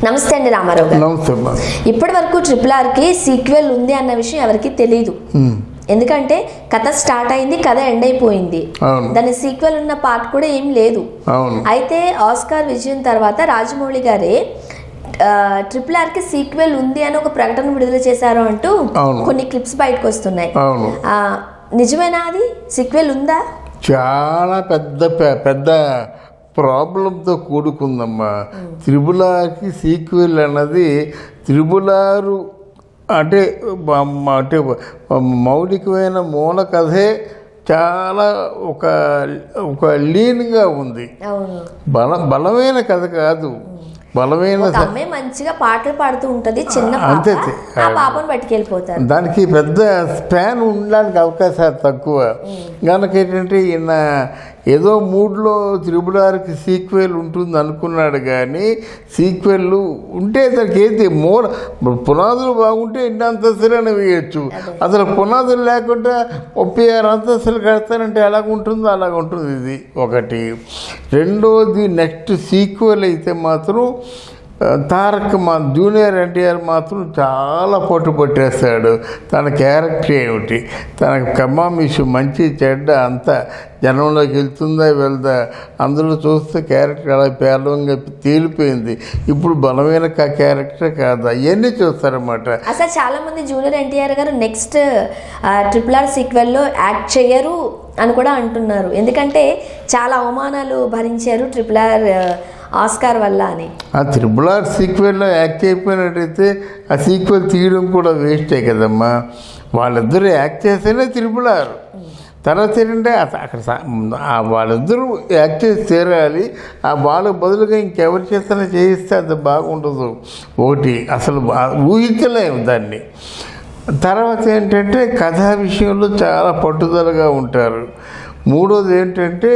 నమస్తే అండి రామారావు గారు నమస్తే అమ్మా ఇప్పటి వరకు ట్రిపుల్ ఆర్కి సీక్వెల్ ఉంది అన్న విషయం ఎవరికి తెలియదు ఉమ్, ఎందుకంటే కథ స్టార్ట్ అయింది కథ ఎండ్ అయిపోయింది అవును దాని సీక్వెల్ ఉన్న పార్ట్ కూడా ఏం లేదు అవును అయితే ఆస్కార్ విజయం తర్వాత రాజమౌళి గారే ట్రిపుల్ ఆర్కి సీక్వెల్ ఉంది అని ఒక ప్రకటన విడుదల చేశారు అంటూ అవును. కొన్ని క్లిప్స్ బయటకు వస్తున్నాయి అవును ఆ, నిజమేనా అది సీక్వెల్ ఉందా చాలా పెద్ద పె- పెద్ద ప్రాబ్లంతో కూడుకుందమ్మా త్రిబులాకి సీక్వెల్ అన్నది త్రిబులారు అంటే మ- అంటే మౌలికమైన మూల కథే చాలా ఒక ఒక లీన్గా ఉంది అవును బల బలమైన కథ కాదు బలమైన ఒక అమ్మాయి మంచిగా పాటలు పాడుతూ ఉంటది చిన్న అంతే, పాప అంతే. ఆ పాపను పట్టుకెళ్ళిపోతారు దానికి పెద్ద స్పాన్ ఉండడానికి అవకాశాలు తక్కువ కనుక ఏంటంటే ఈయన ఏదో మూడ్లో త్రిబులార్కి సీక్వెల్ ఉంటుంది అనుకున్నాడు కానీ సీక్వెల్ ఉంటే దానికి ఏంటి మూల పునాదులు బాగుంటే ఎన్ని అంతస్తులైనా వేయచ్చు అసలు పునాదులు లేకుండా ముప్పై ఆరు అంతస్తులు కడతానంటే ఎలాగ ఉంటుందో అలాగ ఉంటుంది ఇది ఒకటి రెండోది నెక్స్ట్ సీక్వెల్ అయితే మాత్రం ఆ, తారక్ మా జూనియర్ ఎన్టీఆర్ మాత్రం చాలా పట్టు పట్టేస్తాడు తన క్యారెక్టర్ ఏమిటి తనకు కమ్మామిషు మంచి చెడ్డ అంతా జనంలోకి వెళ్తుందా వెళ్దా అందులో చూస్తే క్యారెక్టర్ అలా పేలవంగా తేలిపోయింది ఇప్పుడు బలమైన క- క్యారెక్టర్ కాదు అవన్నీ చూస్తారన్నమాట అసలు చాలా మంది జూనియర్ ఎన్టీఆర్ గారు నెక్స్ట్ ట్రిపుల్ ఆర్ సీక్వెల్లో యాక్ట్ చేయరు అని కూడా అంటున్నారు ఎందుకంటే చాలా అవమానాలు భరించారు ట్రిపుల్ ఆర్ ఆస్కార్ వల్ల అని ఆ త్రిబుల్ ఆర్ సీక్వెల్లో యాక్ట్ అయిపోయినట్టయితే ఆ సీక్వెల్ తీయడం కూడా వేస్టే కదమ్మా వాళ్ళిద్దరూ యాక్ట్ చేస్తేనే త్రిబుల్ ఆర్ తర్వాత ఏంటంటే అస- అక్కడ సా- ఆ వాళ్ళిద్దరూ యాక్ట్ చేసి తీరాలి ఆ వాళ్ళకు బదులుగా ఇంకెవరి చేతనే చేయిస్తే అది బాగుండదు ఒకటి అసలు బా- ఊహించలేము దాన్ని తర్వాత ఏంటంటే కథా విషయంలో చాలా పట్టుదలగా ఉంటారు మూడోది ఏంటంటే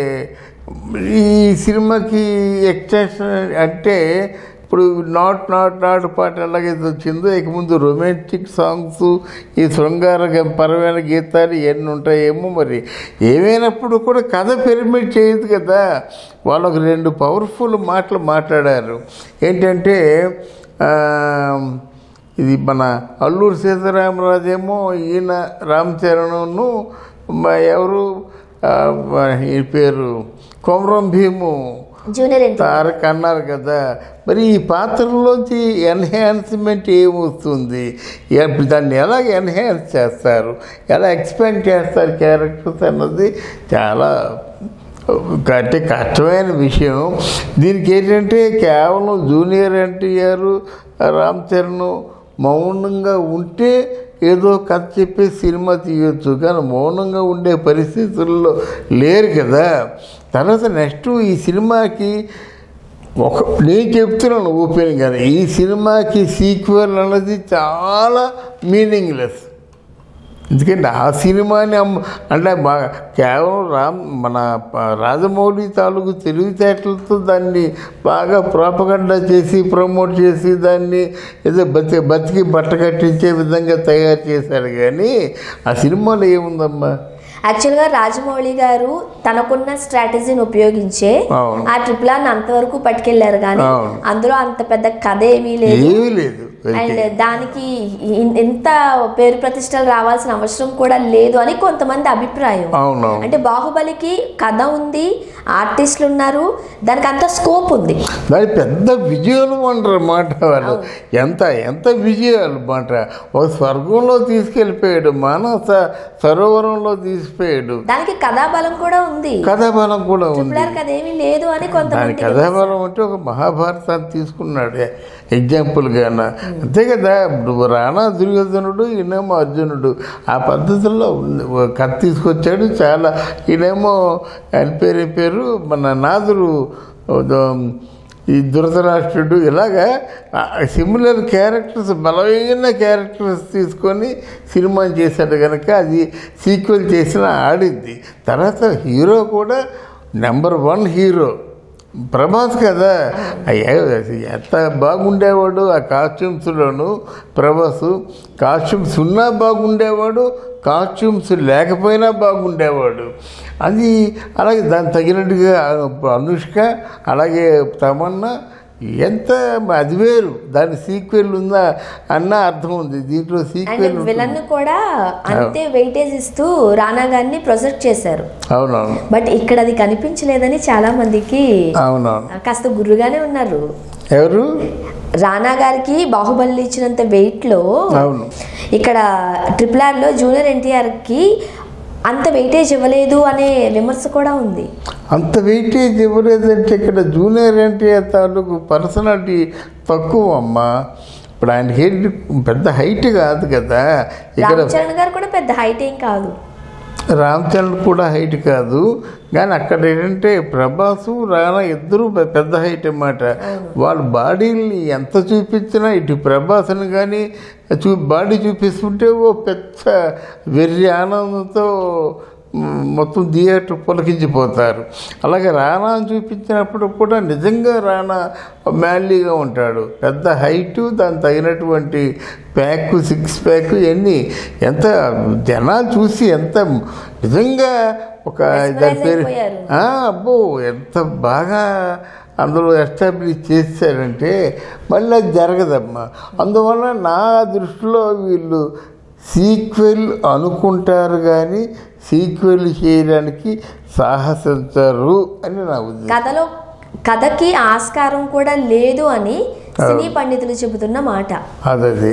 ఈ సినిమాకి ఎక్స్టెన్షన్ అంటే ఇప్పుడు నాట్ నాట్ నాట్ పాట ఎలాగైతే వచ్చిందో ఇక ముందు రొమాంటిక్ సాంగ్స్ ఈ శృంగార గ- పరమైన గీతాలు ఇవన్నీ ఉంటాయేమో మరి ఏమైనప్పుడు కూడా కథ పిరమిడ్ చేయదు కదా వాళ్ళు ఒక రెండు పవర్ఫుల్ మాటలు మాట్లాడారు ఏంటంటే ఆ, ఇది మన అల్లూరు సీతారామరాజు ఏమో ఈయన రామ్ చరణ్ను మ- ఎవరు ఆ, మ- ఈ పేరు కొమరం భీము జూనియర్ ఎన్టీఆర్ తారక్ అన్నారు కదా మరి ఈ పాత్రలోంచి ఎన్హాన్స్మెంట్ ఏమొస్తుంది ఎ- దాన్ని ఎలా ఎన్హాన్స్ చేస్తారు ఎలా ఎక్స్పెండ్ చేస్తారు క్యారెక్టర్స్ అన్నది చాలా అంటే కష్టమైన విషయం దీనికి ఏంటంటే కేవలం జూనియర్ ఎన్టీఆర్ రామ్ చరణ్ మౌనంగా ఉంటే ఏదో కథ చెప్పి సినిమా తీయొచ్చు కానీ మౌనంగా ఉండే పరిస్థితుల్లో లేరు కదా తర్వాత నెక్స్ట్ ఈ సినిమాకి ఒక నేను చెప్తున్నాను ఓపెన్గానే ఈ సినిమాకి సీక్వెల్ అన్నది చాలా మీనింగ్లెస్ ఎందుకంటే ఆ సినిమాని అమ్మ అంటే బాగా కేవలం రామ్ మన ప- రాజమౌళి తాలూకు తెలివితేటలతో దాన్ని బాగా ప్రాపగండా చేసి ప్రమోట్ చేసి దాన్ని ఏదో బతి బతికి బట్ట కట్టించే విధంగా తయారు చేశారు కానీ ఆ సినిమాలో ఏముందమ్మా యాక్చువల్గా రాజమౌళి గారు తనకున్న స్ట్రాటజీని ఉపయోగించే అవును. ఆ ట్రిపుల్ ఆర్ అంతవరకు పట్టుకెళ్లారు కానీ అవును. అందులో అంత పెద్ద కథ ఏమీ లేదు ఏమీ లేదు అండ్ దానికి ఇన్- ఇంత పేరు ప్రతిష్టలు రావాల్సిన అవసరం కూడా లేదు అని కొంతమంది అభిప్రాయం అవునవును అంటే బాహుబలికి కథ ఉంది ఆర్టిస్టులు ఉన్నారు దానికి అంత స్కోప్ ఉంది దాని పెద్ద విజయాలు అంటారు మాట వాళ్ళు ఎంత ఎంత విజయాలు మాట ఒక స్వర్గంలో తీసుకెళ్ళిపోయాడు మానస సరోవరంలో తీసిపోయాడు దానికి కథాబలం కూడా ఉంది కథాబలం కూడా ఉంది ట్రిపుల్ ఆర్ కథ ఏమీ లేదు అని దాని కొంతమంది కథాబలం అంటే ఒక మహాభారతాన్ని తీసుకున్నాడు ఎగ్జాంపుల్గాన అంతే కదా ఇప్పుడు రాణా దుర్యోధనుడు ఈయనేమో అర్జునుడు ఆ పద్ధతుల్లో ఉంది. ఓ కథ తీసుకొచ్చాడు చాలా ఈయనేమో ఆయన పేరు ఏం పేరు మన నాదురు ద- ఈ ధృతరాష్ట్రుడు ఇలాగా సిమిలర్ క్యారెక్టర్స్ బలమైన క్యారెక్టర్స్ తీసుకొని సినిమా చేశాడు కనుక అది సీక్వెల్ చేసిన ఆడింది తర్వాత హీరో కూడా నెంబర్ వన్ హీరో ప్రభాస్ కదా అయ్యా ఎంత బాగుండేవాడు ఆ కాస్ట్యూమ్స్లోను ప్రభాస్ కాస్ట్యూమ్స్ ఉన్నా బాగుండేవాడు కాస్ట్యూమ్స్ లేకపోయినా బాగుండేవాడు అది అలాగే దానికి తగినట్టుగా అనుష్క అలాగే తమన్నా ఎంత అది వేరు దాని సీక్వెల్ ఉందా అన్న అర్థం ఉంది దీంట్లో అండ్ సీక్వెల్ విలన్ కూడా అంతే వెయిటేజ్ ఇస్తూ రానా గారిని ప్రొజెక్ట్ చేశారు అవునవును బట్ ఇక్కడ అది కనిపించలేదని చాలా మందికి అవునవును కాస్త గుర్రుగానే ఉన్నారు ఎవరు రానా గారికి బాహుబలి ఇచ్చినంత వెయిట్ లో అవును ఇక్కడ ట్రిపుల్ ఆర్ లో జూనియర్ ఎన్టీఆర్ కి అంత వెయిటేజ్ ఇవ్వలేదు అనే విమర్శ కూడా ఉంది అంత వెయిటేజ్ ఇవ్వలేదంటే ఇక్కడ జూనియర్ ఎన్టీఆర్ తాలూకు పర్సనాలిటీ తక్కువ అమ్మా ఇప్పుడు ఆయన హెయిట్ పెద్ద హైట్ కాదు కదా ఇక్కడ రామ్ చరణ్ గారు కూడా పెద్ద హైట్ ఏం కాదు రామ్ చరణ్ కూడా హైట్ కాదు కానీ అక్కడ ఏంటంటే ప్రభాసు రానా ఇద్దరు పె- పెద్ద హైట్ అన్నమాట వాళ్ళ బాడీని ఎంత చూపించినా ఇటు ప్రభాస్ని కానీ చూ బాడీ చూపిస్తుంటే ఓ పెద్ద వెర్రి ఆనందంతో మ్, మొత్తం థియేటర్ పులకించిపోతారు అలాగే రానాని చూపించినప్పుడు కూడా నిజంగా రానా మ్యాలీగా ఉంటాడు పెద్ద హైటు దానికి తగినటువంటి ప్యాక్ సిక్స్ ప్యాక్ ఇవన్నీ ఎంత జనాలు చూసి ఎంత నిజంగా ఒక దాని పేరు అయిపోయారు. ఆ, అబ్బో ఎంత బాగా అందులో ఎస్టాబ్లిష్ చేశారంటే మళ్ళీ అది జరగదమ్మా అందువల్ల నా దృష్టిలో వీళ్ళు సీక్వెల్ అనుకుంటారు కానీ సీక్వెల్ చేయడానికి సాహసించరు అని నా ఉద్దేశం కథలో కథకి ఆస్కారం కూడా లేదు అని సినీ పండితులు చెబుతున్న మాట అదది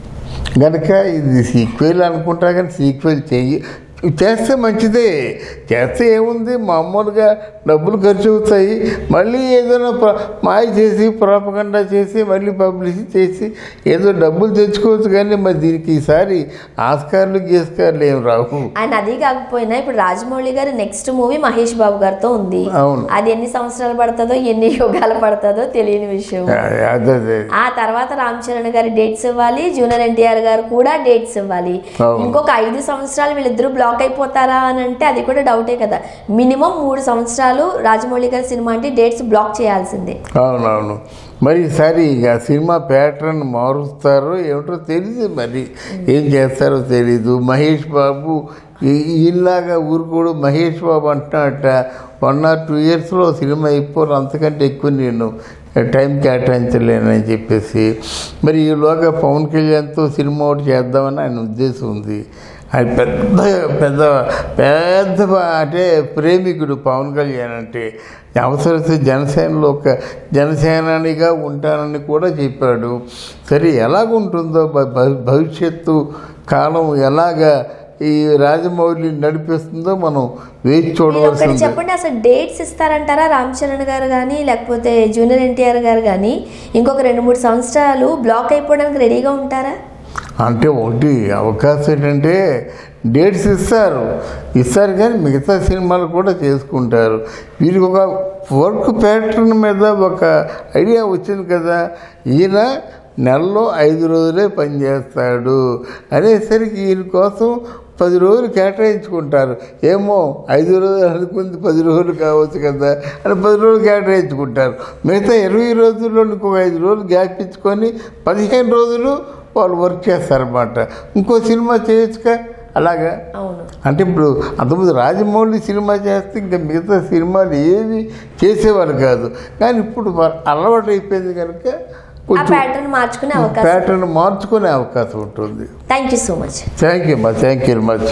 గనక ఇది సీక్వెల్ అనుకుంటా కానీ సీక్వెల్ చెయ్యి చేస్తే మంచిదే చేస్తే ఏముంది మామూలుగా డబ్బులు ఖర్చు అవుతాయి మళ్ళీ ఏదైనా ప్ర- మాయ చేసి ప్రాపగండా చేసి మళ్ళీ పబ్లిసిటీ చేసి ఏదో డబ్బులు తెచ్చుకోవచ్చు కానీ మరి దీనికి ఈసారి ఆస్కార్లు గీస్కార్లు ఏం రావు ఆయన అది కాకపోయినా ఇప్పుడు రాజమౌళి గారి నెక్స్ట్ మూవీ మహేష్ బాబు గారితో ఉంది అవును. అది ఎన్ని సంవత్సరాలు పడుతుందో ఎన్ని యుగాలు పడుతుందో తెలియని విషయం అదే ఆ తర్వాత రామ్ చరణ్ గారి డేట్స్ ఇవ్వాలి జూనియర్ ఎన్టీఆర్ గారు కూడా డేట్స్ ఇవ్వాలి అవును. ఇంకొక ఐదు సంవత్సరాలు వీళ్ళిద్దరూ బ్లాక్ అయిపోతారా అని అంటే అది కూడా డౌటే కదా మినిమం మూడు సంవత్సరాలు రాజమౌళి గారి సినిమా అంటే డేట్స్ బ్లాక్ చేయాల్సిందే అవునవును మరి ఈసారి ఇక సినిమా ప్యాటర్న్ మారుస్తారో ఏమిటో తెలియదు మరి ఏం చేస్తారో తెలీదు మహేష్ బాబు ఈ- ఈయనలాగా ఊరుకోడు మహేష్ బాబు అంటున్నట్ట వన్ ఆర్ టూ ఇయర్స్లో సినిమా అయిపోరు అంతకంటే ఎక్కువ నేను టైం కేటాయించలేనని చెప్పేసి మరి ఈలోగా పవన్ కళ్యాణ్తో సినిమా ఒకటి చేద్దామని ఆయన ఉద్దేశం ఉంది ఆయన పెద్ద పెద్ద పెద్ద ప- అంటే ప్రేమికుడు పవన్ కళ్యాణ్ అంటే అవసరమైతే జనసేనలో ఒక జనసేనానిగా ఉంటానని కూడా చెప్పాడు సరే ఎలాగుంటుందో భ- భ- భవిష్యత్తు కాలం ఎలాగా ఈ రాజమౌళి నడిపిస్తుందో మనం వేచి మీరు ఒకటి చూడవలసింది చెప్పండి అసలు డేట్స్ ఇస్తారంటారా రామ్ చరణ్ గారు కానీ లేకపోతే జూనియర్ ఎన్టీఆర్ గారు కానీ ఇంకొక రెండు మూడు సంవత్సరాలు బ్లాక్ అయిపోవడానికి రెడీగా ఉంటారా అంటే ఒకటి అవకాశం ఏంటంటే డేట్స్ ఇస్తారు ఇస్తారు కానీ మిగతా సినిమాలు కూడా చేసుకుంటారు వీరికి ఒక వర్క్ ప్యాటర్న్ మీద ఒక ఐడియా వచ్చింది కదా ఈయన నెలలో ఐదు రోజులే పనిచేస్తాడు అనేసరికి ఈయన కోసం పది రోజులు కేటాయించుకుంటారు ఏమో ఐదు రోజులు అనుకుంది పది రోజులు కావచ్చు కదా అని పది రోజులు కేటాయించుకుంటారు మిగతా ఇరవై రోజుల్లో ఇంకొక ఐదు రోజులు గ్యాప్ ఇచ్చుకొని పదిహేను రోజులు వాళ్ళు వర్క్ చేస్తారన్నమాట ఇంకో సినిమా చేయొచ్చుగా అలాగా అవును అంటే ఇప్పుడు అంతకుముందు రాజమౌళి సినిమా చేస్తే ఇంకా మిగతా సినిమాలు ఏవి చేసేవారు కాదు కానీ ఇప్పుడు వా- అలవాటు అయిపోయింది కనుక ఆ కొంచెం ప్యాటర్న్ మార్చుకునే అవకాశం ప్యాటర్న్ మార్చుకునే అవకాశం ఉంటుంది thank you so much thank you అమ్మా థ్యాంక్ యూ వెరీ మచ్